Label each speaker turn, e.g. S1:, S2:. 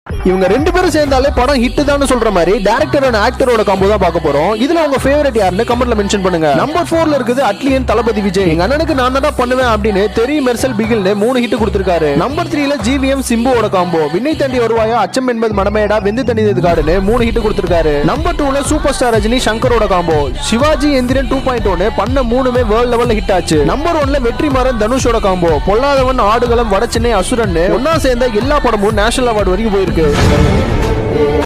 S1: இவங்க ரெண்டு பேரும் சேர்ந்தாலே படம் ஹிட் தான் சொல்ற மாதிரி டேரக்டர் அண்ட் ஆக்டரோட காம்போ தான் பார்க்க போறோம் இதுல உங்க ஃபேவரட் யாருன்னு கமெண்ட்ல மென்ஷன் பண்ணுங்க நம்பர் போர்ல இருக்குது அட்லியன் தளபதி விஜய் எங்க அண்ணனுக்கு நான் தான் பண்ணுவேன் அப்படின்னு தெரி மெர்சல் பிகில்னு மூணு ஹிட் கொடுத்திருக்காரு நம்பர் த்ரீல ஜிவிஎம் சிம்புவோட காம்போ விண்ணை தாண்டி வருவாயா அச்சம் என்பது மடமேடா வெந்து தணிந்தது காடுன்னு மூணு ஹிட் கொடுத்திருக்காரு நம்பர் டூல சூப்பர் ஸ்டார் ரஜினி சங்கரோட combo Sivaji Enthiran two point ஒன்னு பண்ண மூணுமே வேர்ல்ட் லெவல்ல ஹிட் ஆச்சு நம்பர் ஒன்ல வெற்றிமாறன் தனுஷோட காம்போ பொல்லாதவன் ஆடுகளம் வட சென்னை அசுரன் ஒன்னா சேர்ந்த எல்லா படமும் நேஷனல் அவார்டு வரைக்கும் போயிருக்கு